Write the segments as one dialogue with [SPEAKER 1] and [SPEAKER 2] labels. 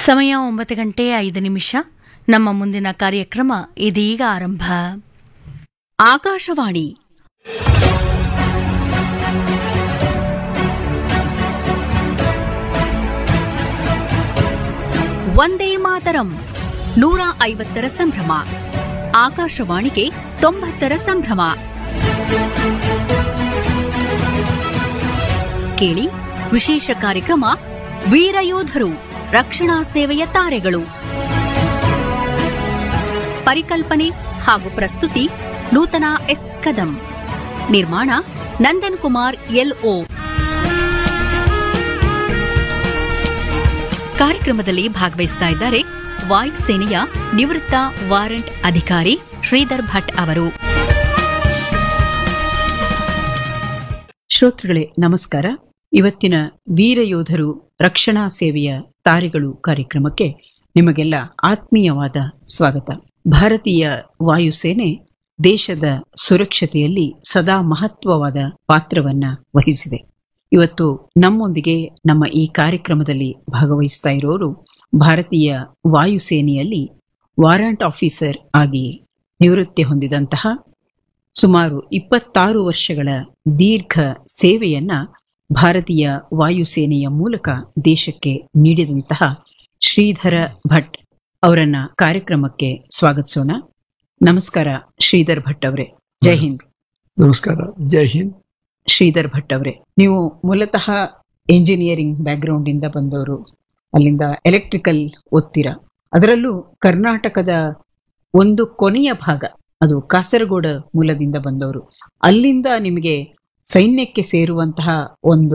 [SPEAKER 1] ಸಮಯ ಒಂಬತ್ತು ಗಂಟೆ ಐದು ನಿಮಿಷ ನಮ್ಮ ಮುಂದಿನ ಕಾರ್ಯಕ್ರಮ ಇದೀಗ ಆರಂಭ
[SPEAKER 2] ಆಕಾಶವಾಣಿ ವಂದೇ ಮಾತರಂ ನೂರ ಐವತ್ತರ ಸಂಭ್ರಮ ಆಕಾಶವಾಣಿಗೆ ತೊಂಬತ್ತರ ಸಂಭ್ರಮ ಕೇಳಿ ವಿಶೇಷ ಕಾರ್ಯಕ್ರಮ ವೀರಯೋಧರು ರಕ್ಷಣಾ ಸೇವೆಯ ತಾರೆಗಳು ಪರಿಕಲ್ಪನೆ ಹಾಗೂ ಪ್ರಸ್ತುತಿ ನೂತನ ಎಸ್ ಕದಂ ನಿರ್ಮಾಣ ನಂದನ್ ಕುಮಾರ್ ಎಲ್ಒ ಕಾರ್ಯಕ್ರಮದಲ್ಲಿ ಭಾಗವಹಿಸ್ತಾ ಇದ್ದಾರೆ ವಾಯುಸೇನೆಯ ನಿವೃತ್ತ ವಾರಂಟ್ ಅಧಿಕಾರಿ ಶ್ರೀಧರ್ ಭಟ್ ಅವರು
[SPEAKER 3] ಶ್ರೋತೃಗಳೇ ನಮಸ್ಕಾರ ಇವತ್ತಿನ ವೀರಯೋಧರು ರಕ್ಷಣಾ ಸೇವೆಯ ತಾರೆಗಳು ಕಾರ್ಯಕ್ರಮಕ್ಕೆ ನಿಮಗೆಲ್ಲ ಆತ್ಮೀಯವಾದ ಸ್ವಾಗತ ಭಾರತೀಯ ವಾಯುಸೇನೆ ದೇಶದ ಸುರಕ್ಷತೆಯಲ್ಲಿ ಸದಾ ಮಹತ್ವವಾದ ಪಾತ್ರವನ್ನ ವಹಿಸಿದೆ ಇವತ್ತು ನಮ್ಮೊಂದಿಗೆ ನಮ್ಮ ಈ ಕಾರ್ಯಕ್ರಮದಲ್ಲಿ ಭಾಗವಹಿಸ್ತಾ ಇರೋರು ಭಾರತೀಯ ವಾಯುಸೇನೆಯಲ್ಲಿ ವಾರಂಟ್ ಆಫೀಸರ್ ಆಗಿ ನಿವೃತ್ತಿ ಹೊಂದಿದಂತಹ ಸುಮಾರು ಇಪ್ಪತ್ತಾರು ವರ್ಷಗಳ ದೀರ್ಘ ಸೇವೆಯನ್ನ ಭಾರತೀಯ ವಾಯುಸೇನೆಯ ಮೂಲಕ ದೇಶಕ್ಕೆ ನೀಡಿದಂತಹ ಶ್ರೀಧರ ಭಟ್ ಅವರನ್ನ ಕಾರ್ಯಕ್ರಮಕ್ಕೆ ಸ್ವಾಗತಿಸೋಣ ನಮಸ್ಕಾರ ಶ್ರೀಧರ್ ಭಟ್ ಅವರೇ ಜೈ ಹಿಂದ್
[SPEAKER 4] ನಮಸ್ಕಾರ ಜೈ ಹಿಂದ್
[SPEAKER 3] ಶ್ರೀಧರ್ ಭಟ್ ಅವರೇ ನೀವು ಮೂಲತಃ ಎಂಜಿನಿಯರಿಂಗ್ ಬ್ಯಾಕ್ಗ್ರೌಂಡ್ ಇಂದ ಬಂದವರು ಅಲ್ಲಿಂದ ಎಲೆಕ್ಟ್ರಿಕಲ್ ಓದ್ತೀರ ಅದರಲ್ಲೂ ಕರ್ನಾಟಕದ ಒಂದು ಕೊನೆಯ ಭಾಗ ಅದು ಕಾಸರಗೋಡ ಮೂಲದಿಂದ ಬಂದವರು ಅಲ್ಲಿಂದ ನಿಮಗೆ ಸೈನ್ಯಕ್ಕೆ ಸೇರುವಂತಹ ಒಂದು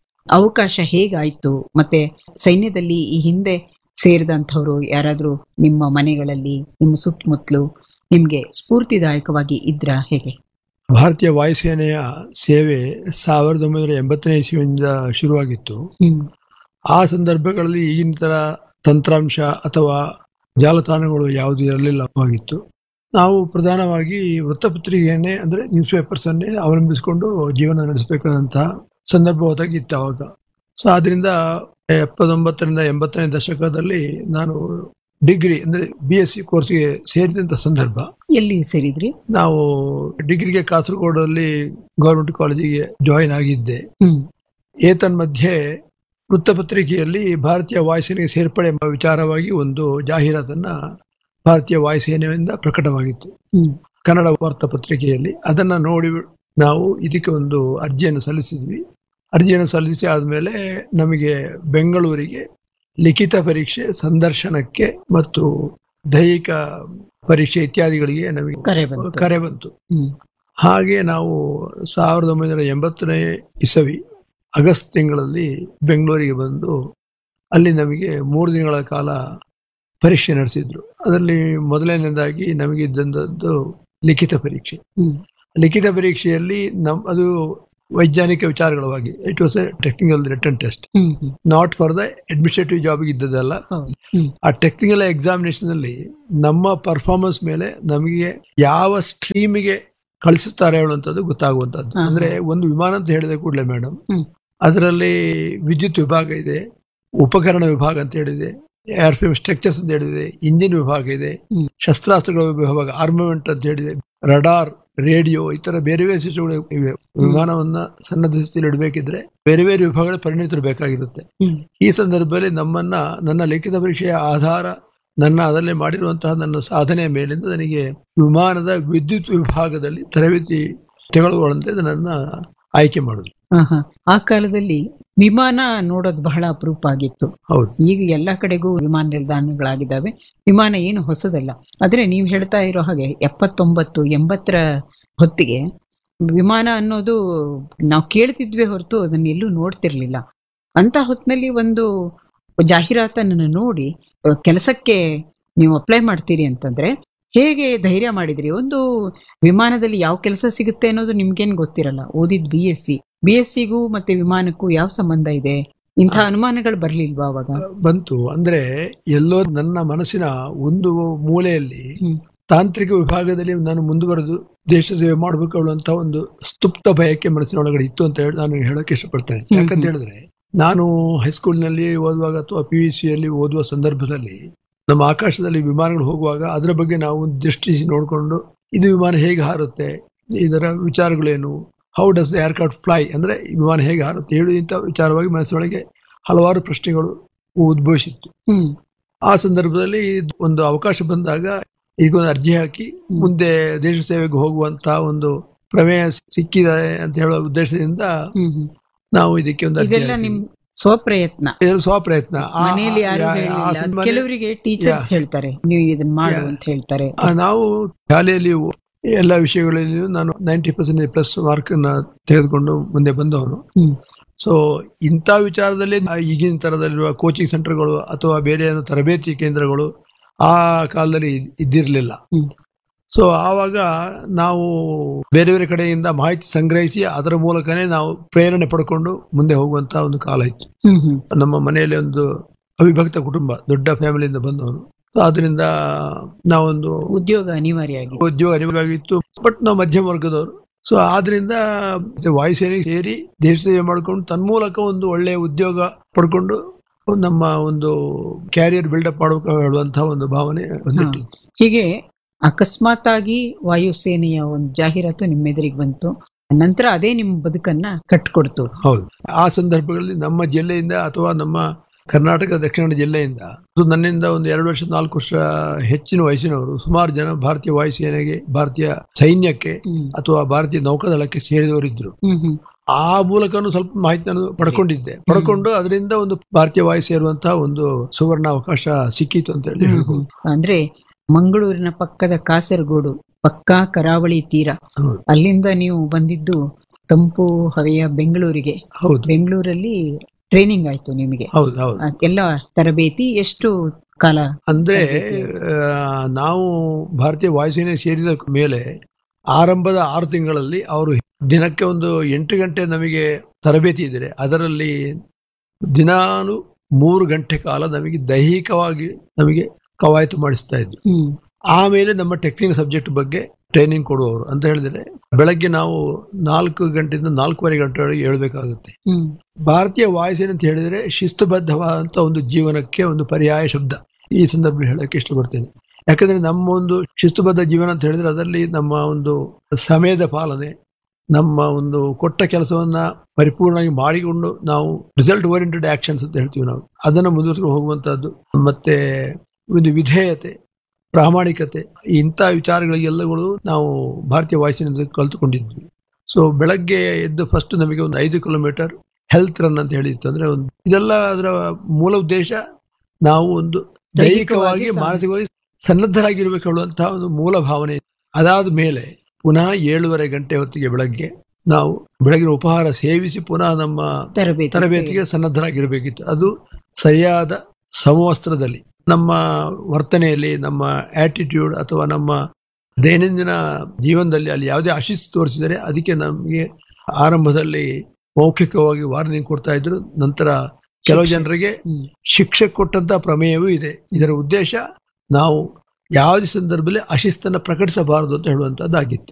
[SPEAKER 3] ಅವಕಾಶ ಹೇಗಾಯ್ತು ಮತ್ತೆ ಸೈನ್ಯದಲ್ಲಿ ಈ ಹಿಂದೆ ಸೇರಿದಂಥವ್ರು ಯಾರಾದ್ರೂ ನಿಮ್ಮ ಮನೆಗಳಲ್ಲಿ ನಿಮ್ಮ ಸುತ್ತಮುತ್ತಲು ನಿಮ್ಗೆ ಸ್ಫೂರ್ತಿದಾಯಕವಾಗಿ ಇದ್ರ ಹೇಗೆ
[SPEAKER 4] ಭಾರತೀಯ ವಾಯುಸೇನೆಯ ಸೇವೆ ಸಾವಿರದ ಒಂಬೈನೂರ ಎಂಬತ್ತನೇ ಇಸ್ವಿಯಿಂದ ಶುರುವಾಗಿತ್ತು
[SPEAKER 3] ಹ್ಮ್
[SPEAKER 4] ಆ ಸಂದರ್ಭಗಳಲ್ಲಿ ಈಗಿನ ತರ ತಂತ್ರಾಂಶ ಅಥವಾ ಜಾಲತಾಣಗಳು ಯಾವುದು ಇರಲಿಲ್ಲವಾಗಿತ್ತು ನಾವು ಪ್ರಧಾನವಾಗಿ ವೃತ್ತಪತ್ರಿಕೆಯನ್ನೇ ಅಂದ್ರೆ ನ್ಯೂಸ್ ಪೇಪರ್ಸ್ ಅನ್ನೇ ಅವಲಂಬಿಸಿಕೊಂಡು ಜೀವನ ನಡೆಸಬೇಕಾದಂತಹ ಸಂದರ್ಭ ಒದಗಿತ್ತು ಅವಾಗ ಸೊ ಆದ್ರಿಂದ ಎಪ್ಪತ್ತೊಂಬತ್ತರಿಂದ ಎಂಬತ್ತನೇ ದಶಕದಲ್ಲಿ ನಾನು ಡಿಗ್ರಿ ಅಂದ್ರೆ ಬಿ ಎಸ್ ಸಿ ಕೋರ್ಸ್ಗೆ ಸೇರಿದಂತ ಸಂದರ್ಭ
[SPEAKER 3] ಎಲ್ಲಿ ಸೇರಿದ್ರಿ
[SPEAKER 4] ನಾವು ಡಿಗ್ರಿಗೆ ಕಾಸರಗೋಡಲ್ಲಿ ಗೌರ್ಮೆಂಟ್ ಕಾಲೇಜಿಗೆ ಜಾಯಿನ್ ಆಗಿದ್ದೆ
[SPEAKER 3] ಹ್ಮ್
[SPEAKER 4] ಏತನ್ಮಧ್ಯೆ ವೃತ್ತಪತ್ರಿಕೆಯಲ್ಲಿ ಭಾರತೀಯ ವಾಯುಸೇನೆಗೆ ಸೇರ್ಪಡೆ ಎಂಬ ವಿಚಾರವಾಗಿ ಒಂದು ಜಾಹೀರಾತನ್ನ ಭಾರತೀಯ ವಾಯುಸೇನೆಯಿಂದ ಪ್ರಕಟವಾಗಿತ್ತು
[SPEAKER 3] ಹ್ಮ್
[SPEAKER 4] ಕನ್ನಡ ವಾರ್ತಾಪತ್ರಿಕೆಯಲ್ಲಿ ಅದನ್ನ ನೋಡಿ ನಾವು ಇದಕ್ಕೆ ಒಂದು ಅರ್ಜಿಯನ್ನು ಸಲ್ಲಿಸಿದ್ವಿ ಅರ್ಜಿಯನ್ನು ಸಲ್ಲಿಸಿ ಆದ್ಮೇಲೆ ನಮಗೆ ಬೆಂಗಳೂರಿಗೆ ಲಿಖಿತ ಪರೀಕ್ಷೆ ಸಂದರ್ಶನಕ್ಕೆ ಮತ್ತು ದೈಹಿಕ ಪರೀಕ್ಷೆ ಇತ್ಯಾದಿಗಳಿಗೆ ನಮಗೆ
[SPEAKER 3] ಕರೆ ಬಂತು.
[SPEAKER 4] ಕರೆ ಬಂತು
[SPEAKER 3] ಹ್ಮ್
[SPEAKER 4] ಹಾಗೆ ನಾವು ಸಾವಿರದ ಒಂಬೈನೂರ ಎಂಬತ್ತನೇ ಇಸವಿ ಆಗಸ್ಟ್ ತಿಂಗಳಲ್ಲಿ ಬೆಂಗಳೂರಿಗೆ ಬಂದು ಅಲ್ಲಿ ನಮಗೆ ಮೂರು ದಿನಗಳ ಕಾಲ ಪರೀಕ್ಷೆ ನಡೆಸಿದ್ರು ಅದರಲ್ಲಿ ಮೊದಲನೇದಾಗಿ ನಮಗೆ ಇದ್ದಂಥದ್ದು ಲಿಖಿತ ಪರೀಕ್ಷೆ
[SPEAKER 3] ಹ್ಮ್
[SPEAKER 4] ಲಿಖಿತ ಪರೀಕ್ಷೆಯಲ್ಲಿ ನಮ್ ಅದು ವೈಜ್ಞಾನಿಕ ವಿಚಾರಗಳವಾಗಿ it was a technical written test
[SPEAKER 3] hmm hmm
[SPEAKER 4] not for the administrative ಜಾಬ್ಗೆ ಇದ್ದದಲ್ಲ
[SPEAKER 3] ಹೌದು ಹ್ಮ್
[SPEAKER 4] ಆ ಟೆಕ್ನಿಕಲ್ ಎಕ್ಸಾಮಿನೇಷನ್ ಅಲ್ಲಿ ನಮ್ಮ ಪರ್ಫಾರ್ಮೆನ್ಸ್ ಮೇಲೆ ನಮಗೆ ಯಾವ ಸ್ಟ್ರೀಮಿಗೆ ಕಳಿಸುತ್ತಾರೆ ಹೇಳುವಂಥದ್ದು ಗೊತ್ತಾಗುವಂಥದ್ದು
[SPEAKER 3] ಹಾ,
[SPEAKER 4] ಅಂದ್ರೆ ಒಂದು ವಿಮಾನ ಅಂತ ಹೇಳಿದ ಕೂಡಲೇ ಮೇಡಮ್
[SPEAKER 3] ಹ್ಮ್.
[SPEAKER 4] ಅದರಲ್ಲಿ ವಿದ್ಯುತ್ ವಿಭಾಗ ಇದೆ ಉಪಕರಣ ವಿಭಾಗ ಅಂತ ಹೇಳಿದೆ ಏರ್ಫ್ರೇಮ್ ಸ್ಟ್ರಕ್ಚರ್ಸ್ ಅಂತ ಹೇಳಿದೆ ಇಂಜಿನ್ ವಿಭಾಗ ಇದೆ
[SPEAKER 3] ಹ್ಮ್.
[SPEAKER 4] ಶಸ್ತ್ರಾಸ್ತ್ರಗಳ ವಿಭಾಗ ಆರ್ಮಮೆಂಟ್ ಅಂತ ಹೇಳಿದೆ ರಡಾರ್ ರೇಡಿಯೋ ಈ ತರ ಬೇರೆ ಬೇರೆ ಸಿಸ್ಟಮ್ಗಳು ಇವೆ ವಿಮಾನವನ್ನ ಸನ್ನದ್ಧ ಸ್ಥಿತಿಯಲ್ಲಿ ಇಡಬೇಕಿದ್ರೆ ಬೇರೆ ಬೇರೆ ವಿಭಾಗಗಳ ಪರಿಣಿತರು ಬೇಕಾಗಿರುತ್ತೆ
[SPEAKER 3] ಹ್ಮ್
[SPEAKER 4] ಈ ಸಂದರ್ಭದಲ್ಲಿ ನಮ್ಮನ್ನ ನನ್ನ ಲಿಖಿತ ಪರೀಕ್ಷೆಯ ಆಧಾರ ನನ್ನ ಅದರಲ್ಲಿ ಮಾಡಿರುವಂತಹ ನನ್ನ ಸಾಧನೆಯ ಮೇಲಿಂದ ನನಗೆ ವಿಮಾನದ ವಿದ್ಯುತ್ ವಿಭಾಗದಲ್ಲಿ ತರಬೇತಿ ತೆಗೆದುಕೊಳ್ಳುವಂತೆ ನನ್ನ ಆಯ್ಕೆ ಮಾಡುದು
[SPEAKER 3] ಆಹಾ. ಆ ಕಾಲದಲ್ಲಿ ವಿಮಾನ ನೋಡೋದು ಬಹಳ ಅಪರೂಪ ಆಗಿತ್ತು
[SPEAKER 4] ಹೌದು
[SPEAKER 3] ಈಗ ಎಲ್ಲ ಕಡೆಗೂ ವಿಮಾನ ನಿಲ್ದಾಣಗಳಾಗಿದ್ದಾವೆ ವಿಮಾನ ಏನು ಹೊಸದಲ್ಲ ಆದ್ರೆ ನೀವು ಹೇಳ್ತಾ ಇರೋ ಹಾಗೆ ಎಪ್ಪತ್ತೊಂಬತ್ತು ಎಂಬತ್ತರ ಹೊತ್ತಿಗೆ ವಿಮಾನ ಅನ್ನೋದು ನಾವು ಕೇಳ್ತಿದ್ವಿ ಹೊರತು ಅದನ್ನ ಎಲ್ಲೂ ನೋಡ್ತಿರ್ಲಿಲ್ಲ ಅಂತ ಹೊತ್ತಿನಲ್ಲಿ ಒಂದು ಜಾಹೀರಾತನ್ನು ನೋಡಿ ಅಹ್, ಕೆಲಸಕ್ಕೆ ನೀವು ಅಪ್ಲೈ ಮಾಡ್ತೀರಿ ಅಂತಂದ್ರೆ ಹೇಗೆ ಧೈರ್ಯ ಮಾಡಿದ್ರಿ ಒಂದು ವಿಮಾನದಲ್ಲಿ ಯಾವ ಕೆಲಸ ಸಿಗುತ್ತೆ ಅನ್ನೋದು ನಿಮ್ಗೇನ್ ಗೊತ್ತಿರಲ್ಲ ಓದಿದ್ B S C B S ಸಿಗೂ ಮತ್ತೆ ವಿಮಾನಕ್ಕೂ ಯಾವ ಸಂಬಂಧ ಇದೆ ಇಂಥ ಅನುಮಾನಗಳು ಬರ್ಲಿಲ್ವಾ ಅವಾಗ
[SPEAKER 4] ಬಂತು ಅಂದ್ರೆ ಎಲ್ಲೋ ನನ್ನ ಮನಸ್ಸಿನ ಒಂದು ಮೂಲೆಯಲ್ಲಿ
[SPEAKER 3] ಹ್ಮ್.
[SPEAKER 4] ತಾಂತ್ರಿಕ ವಿಭಾಗದಲ್ಲಿ ನಾನು ಮುಂದುವರೆದು ದೇಶ ಸೇವೆ ಮಾಡಬೇಕು ಅನ್ನುವಂತ ಒಂದು ಸ್ತುಪ್ತ ಬಯಕೆ ಮನಸ್ಸಿನೊಳಗಡೆ ಇತ್ತು ಅಂತ ಹೇಳಿ ನಾನು ಹೇಳಕ್ಕೆ ಇಷ್ಟಪಡ್ತೇನೆ
[SPEAKER 3] ಹ್ಮ್,
[SPEAKER 4] ಯಾಕಂತ
[SPEAKER 3] ಹ್ಮ್.
[SPEAKER 4] ಹೇಳಿದ್ರೆ ನಾನು ಹೈಸ್ಕೂಲ್ನಲ್ಲಿ ಓದುವಾಗ ಅಥವಾ ಪಿ ಯು ಸಿಯಲ್ಲಿ ಓದುವ ಸಂದರ್ಭದಲ್ಲಿ ನಮ್ಮ ಆಕಾಶದಲ್ಲಿ ವಿಮಾನಗಳು ಹೋಗುವಾಗ ಅದರ ಬಗ್ಗೆ ನಾವು ದೃಷ್ಟಿ ನೋಡಿಕೊಂಡು ಇದು ವಿಮಾನ ಹೇಗೆ ಹಾರುತ್ತೆ ಇದರ ವಿಚಾರಗಳೇನು how does the aircraft fly ಅಂದ್ರೆ ಈ ವಿಮಾನ ಹೇಗೆ ಹಾರುತ್ತೆ ಹೇಳುವಂತ ವಿಚಾರವಾಗಿ ಮನಸ್ಸೊಳಗೆ ಹಲವಾರು ಪ್ರಶ್ನೆಗಳು ಉದ್ಭವಿಸಿತ್ತು
[SPEAKER 3] ಹ್ಮ್
[SPEAKER 4] ಆ ಸಂದರ್ಭದಲ್ಲಿ ಒಂದು ಅವಕಾಶ ಬಂದಾಗ ಇದಕ್ಕೊಂದು ಅರ್ಜಿ ಹಾಕಿ ಮುಂದೆ ದೇಶ ಸೇವೆಗೆ ಹೋಗುವಂತ ಒಂದು ಪ್ರಮೇಯ ಸಿಕ್ಕಿದೆ ಅಂತ ಹೇಳುವ ಉದ್ದೇಶದಿಂದ
[SPEAKER 3] ಹ್ಮ್ ಹ್ಮ್
[SPEAKER 4] ನಾವು ಇದಕ್ಕೆ ಒಂದು ಅರ್ಜಿ
[SPEAKER 3] ಇದೆಲ್ಲ
[SPEAKER 4] ಹಾಕಿದ್ವಿ.
[SPEAKER 3] ನಿಮ್ ಸ್ವಪ್ರಯತ್ನ
[SPEAKER 4] ಇದು ಸ್ವಪ್ರಯತ್ನ ಆ-
[SPEAKER 3] ಮನೆಯಲ್ಲಿ ಯಾರು
[SPEAKER 4] ಆ- ಆ
[SPEAKER 3] ಹೇಳಿಲ್ಲ
[SPEAKER 4] ಸಂದರ್ಭದಲ್ಲಿ
[SPEAKER 3] ಕೆಲವರಿಗೆ ಟೀಚರ್ಸ್ ಹೇಳ್ತಾರೆ ನೀವು ಇದನ್ನ ಮಾಡು
[SPEAKER 4] Yeah.
[SPEAKER 3] ಅಂತ ಹೇಳ್ತಾರೆ
[SPEAKER 4] ಆ, ನಾವು ಶಾಲೆಯಲ್ಲಿ ಎಲ್ಲ ವಿಷಯಗಳಲ್ಲಿಯೂ ನಾನು ನೈಂಟಿ ಪರ್ಸೆಂಟ್ ಪ್ಲಸ್ ಮಾರ್ಕ್ ಅನ್ನ ತೆಗೆದುಕೊಂಡು ಮುಂದೆ ಬಂದವನು
[SPEAKER 3] ಹ್ಮ್
[SPEAKER 4] ಸೊ ಇಂಥ ವಿಚಾರದಲ್ಲಿ ಆ ಈಗಿನ ತರದಲ್ಲಿರುವ ಕೋಚಿಂಗ್ ಸೆಂಟರ್ಗಳು ಅಥವಾ ಬೇರೆ ಏನೋ ತರಬೇತಿ ಕೇಂದ್ರಗಳು ಆ ಕಾಲದಲ್ಲಿ ಇದ್- ಇದ್ದಿರ್ಲಿಲ್ಲ
[SPEAKER 3] ಹ್ಮ್
[SPEAKER 4] ಸೊ ಆವಾಗ ನಾವು ಬೇರೆ ಬೇರೆ ಕಡೆಯಿಂದ ಮಾಹಿತಿ ಸಂಗ್ರಹಿಸಿ ಅದರ ಮೂಲಕನೇ ನಾವು ಪ್ರೇರಣೆ ಪಡ್ಕೊಂಡು ಮುಂದೆ ಹೋಗುವಂತ ಒಂದು ಕಾಲ ಇತ್ತು
[SPEAKER 3] ಹ್ಮ್ ಹ್ಮ್
[SPEAKER 4] ನಮ್ಮ ಮನೆಯಲ್ಲಿ ಒಂದು ಅವಿಭಕ್ತ ಕುಟುಂಬ ದೊಡ್ಡ ಫ್ಯಾಮಿಲಿಯಿಂದ ಬಂದವನು So ಆದ್ರಿಂದ ನಾವೊಂದು
[SPEAKER 3] ಉದ್ಯೋಗ ಅನಿವಾರ್ಯ ಆಗಿದೆ
[SPEAKER 4] ಉದ್ಯೋಗ ಅನಿವಾರ್ಯವಾಗಿತ್ತು ಬಟ್ ನಾವು ಮಧ್ಯಮ ವರ್ಗದವರು ಸೊ ಆದ್ರಿಂದ ವಾಯುಸೇನೆಗೆ ಸೇರಿ ದೇಶ ಸೇವೆ ಮಾಡ್ಕೊಂಡು ತನ್ಮೂಲಕ ಒಂದು ಒಳ್ಳೆಯ ಉದ್ಯೋಗ ಪಡ್ಕೊಂಡು ನಮ್ಮ ಒಂದು ಕ್ಯಾರಿಯರ್ ಬಿಲ್ಡಪ್ ಮಾಡಬೇಕು ಹೇಳುವಂತಹ ಒಂದು ಭಾವನೆ ಬಂದಿಟ್ಟಿತ್ತು
[SPEAKER 3] ಹೀಗೆ ಅಕಸ್ಮಾತ್ ಆಗಿ ವಾಯುಸೇನೆಯ ಒಂದು ಜಾಹೀರಾತು ನಿಮ್ಮ ಎದುರಿಗೆ ಬಂತು ನಂತರ ಅದೇ ನಿಮ್ಮ ಬದುಕನ್ನ ಕಟ್ಕೊಡ್ತು
[SPEAKER 4] ಹೌದು ಆ ಸಂದರ್ಭಗಳಲ್ಲಿ ನಮ್ಮ ಜಿಲ್ಲೆಯಿಂದ ಅಥವಾ ನಮ್ಮ ಕರ್ನಾಟಕ ದಕ್ಷಿಣ ಜಿಲ್ಲೆಯಿಂದ ಅದು ನನ್ನಿಂದ ಒಂದು ಎರಡು ವರ್ಷ ನಾಲ್ಕು ವರ್ಷ ಹೆಚ್ಚಿನ ವಯಸ್ಸಿನವರು ಸುಮಾರು ಜನ ಭಾರತೀಯ ವಾಯುಸೇನೆಗೆ ಭಾರತೀಯ ಸೈನ್ಯಕ್ಕೆ
[SPEAKER 3] ಹ್ಮ್
[SPEAKER 4] ಅಥವಾ ಭಾರತೀಯ ನೌಕಾದಳಕ್ಕೆ ಸೇರಿದವರಿದ್ರು
[SPEAKER 3] ಹ್ಮ್ ಹ್ಮ್
[SPEAKER 4] ಆ ಮೂಲಕನೂ ಸ್ವಲ್ಪ ಮಾಹಿತಿ ನಾನು ಪಡ್ಕೊಂಡಿದ್ದೆ ಪಡ್ಕೊಂಡು ಅದರಿಂದ ಒಂದು ಭಾರತೀಯ ವಾಯು ಸೇರುವಂತಹ ಒಂದು ಸುವರ್ಣ ಅವಕಾಶ ಸಿಕ್ಕಿತು ಅಂತ ಹೇಳಿ ಹೇಳ್ಬೋದು
[SPEAKER 3] ಅಂದ್ರೆ ಮಂಗಳೂರಿನ ಪಕ್ಕದ ಕಾಸರಗೋಡು ಪಕ್ಕಾ ಕರಾವಳಿ ತೀರ
[SPEAKER 4] ಹೌದು.
[SPEAKER 3] ಅಲ್ಲಿಂದ ನೀವು ಬಂದಿದ್ದು ತಂಪು ಹವೆಯ ಬೆಂಗಳೂರಿಗೆ
[SPEAKER 4] ಹೌದು
[SPEAKER 3] ಬೆಂಗಳೂರಲ್ಲಿ ಟ್ರೈನಿಂಗ್ ಆಯ್ತು ನಿಮಗೆ
[SPEAKER 4] ಹೌದು ಹೌದು
[SPEAKER 3] ಅ- ಎಲ್ಲ ತರಬೇತಿ ಎಷ್ಟು ಕಾಲ
[SPEAKER 4] ಅಂದ್ರೆ ಆ, ನಾವು ಭಾರತೀಯ ವಾಯುಸೇನೆ ಸೇರಿದ ಮೇಲೆ ಆರಂಭದ ಆರು ತಿಂಗಳಲ್ಲಿ ಅವರು ದಿನಕ್ಕೆ ಒಂದು ಎಂಟು ಗಂಟೆ ನಮಗೆ ತರಬೇತಿ ಇದ್ರೆ ಅದರಲ್ಲಿ ದಿನಾನು ಮೂರು ಗಂಟೆ ಕಾಲ ನಮಗೆ ದೈಹಿಕವಾಗಿ ನಮಗೆ ಕವಾಯತು ಮಾಡಿಸ್ತಾ ಇದ್ರು
[SPEAKER 3] ಹ್ಮ್
[SPEAKER 4] ಆಮೇಲೆ ನಮ್ಮ ಟೆಕ್ನಿಕಲ್ ಸಬ್ಜೆಕ್ಟ್ ಬಗ್ಗೆ ಟ್ರೈನಿಂಗ್ ಕೊಡುವವರು ಅಂತ ಹೇಳಿದ್ರೆ ಬೆಳಗ್ಗೆ ನಾವು ನಾಲ್ಕು ಗಂಟೆಯಿಂದ ನಾಲ್ಕೂವರೆ ಗಂಟೆವರೆಗೆ ಹೇಳ್ಬೇಕಾಗುತ್ತೆ
[SPEAKER 3] ಹ್ಮ್
[SPEAKER 4] ಭಾರತೀಯ ವಾಯುಸೇನೆ ಅಂತ ಹೇಳಿದ್ರೆ ಶಿಸ್ತುಬದ್ಧವಾದಂತ ಒಂದು ಜೀವನಕ್ಕೆ ಒಂದು ಪರ್ಯಾಯ ಶಬ್ದ ಈ ಸಂದರ್ಭದಲ್ಲಿ ಹೇಳಕ್ಕೆ ಇಷ್ಟಪಡ್ತೇನೆ ಯಾಕಂದ್ರೆ ನಮ್ಮ ಒಂದು ಶಿಸ್ತುಬದ್ಧ ಜೀವನ ಅಂತ ಹೇಳಿದ್ರೆ ಅದರಲ್ಲಿ ನಮ್ಮ ಒಂದು ಸಮಯದ ಪಾಲನೆ ನಮ್ಮ ಒಂದು ಕೊಟ್ಟ ಕೆಲಸವನ್ನ ಪರಿಪೂರ್ಣವಾಗಿ ಮಾಡಿಕೊಂಡು ನಾವು ರಿಸಲ್ಟ್ ಓರಿಯೆಂಟೆಡ್ ಆಕ್ಷನ್ಸ್ ಅಂತ ಹೇಳ್ತೀವಿ ನಾವು ಅದನ್ನು ಮುಂದುವರಿಸಿಕೊಂಡು ಹೋಗುವಂತಹದ್ದು ಮತ್ತೆ ಒಂದು ವಿಧೇಯತೆ ಪ್ರಾಮಾಣಿಕತೆ ಇಂಥ ವಿಚಾರಗಳಿಗೆಲ್ಲಗಳು ನಾವು ಭಾರತೀಯ ವಾಯುಸೇನೆಯಿಂದ ಕಲ್ತುಕೊಂಡಿದ್ವಿ ಸೊ ಬೆಳಗ್ಗೆ ಎದ್ದು ಫಸ್ಟ್ ನಮಗೆ ಒಂದು ಐದು ಕಿಲೋಮೀಟರ್ ಹೆಲ್ತ್ ರನ್ ಅಂತ ಹೇಳಿತ್ತು ಅಂದ್ರೆ ಒಂದು ಇದೆಲ್ಲ ಅದರ ಮೂಲ ಉದ್ದೇಶ ನಾವು ಒಂದು ದೈಹಿಕವಾಗಿ
[SPEAKER 3] ದೈಹಿಕವಾಗಿ
[SPEAKER 4] ಮಾನಸಿಕವಾಗಿ ಸನ್ನದ್ಧರಾಗಿರ್ಬೇಕು ಹೇಳುವಂತಹ ಒಂದು ಮೂಲ ಭಾವನೆ ಇದೆ. ಅದಾದ ಮೇಲೆ ಪುನಃ ಏಳುವರೆ ಗಂಟೆ ಹೊತ್ತಿಗೆ ಬೆಳಗ್ಗೆ ನಾವು ಬೆಳಗಿನ ಉಪಹಾರ ಸೇವಿಸಿ ಪುನಃ ನಮ್ಮ
[SPEAKER 3] ತರಬೇತಿ
[SPEAKER 4] ತರಬೇತಿಗೆ ಸನ್ನದ್ಧರಾಗಿರಬೇಕಿತ್ತು ಅದು ಸರಿಯಾದ ಸಮವಸ್ತ್ರದಲ್ಲಿ ನಮ್ಮ ವರ್ತನೆಯಲ್ಲಿ ನಮ್ಮ ಆಟಿಟ್ಯೂಡ್ ಅಥವಾ ನಮ್ಮ ದೈನಂದಿನ ಜೀವನದಲ್ಲಿ ಅಲ್ಲಿ ಯಾವುದೇ ಅಶಿಸ್ತು ತೋರಿಸಿದರೆ ಅದಕ್ಕೆ ನಮಗೆ ಆರಂಭದಲ್ಲಿ ಮೌಖಿಕವಾಗಿ ವಾರ್ನಿಂಗ್ ಕೊಡ್ತಾ ಇದ್ರು ನಂತರ ಕೆಲವು ಜನರಿಗೆ
[SPEAKER 3] ಹ್ಮ್.
[SPEAKER 4] ಶಿಕ್ಷೆ ಕೊಟ್ಟಂತ ಪ್ರಮೇಯವೂ ಇದೆ ಇದರ ಉದ್ದೇಶ ನಾವು ಯಾವುದೇ ಸಂದರ್ಭದಲ್ಲಿ ಅಶಿಸ್ತನ್ನ ಪ್ರಕಟಿಸಬಾರದು ಅಂತ ಹೇಳುವಂತದ್ದಾಗಿತ್ತು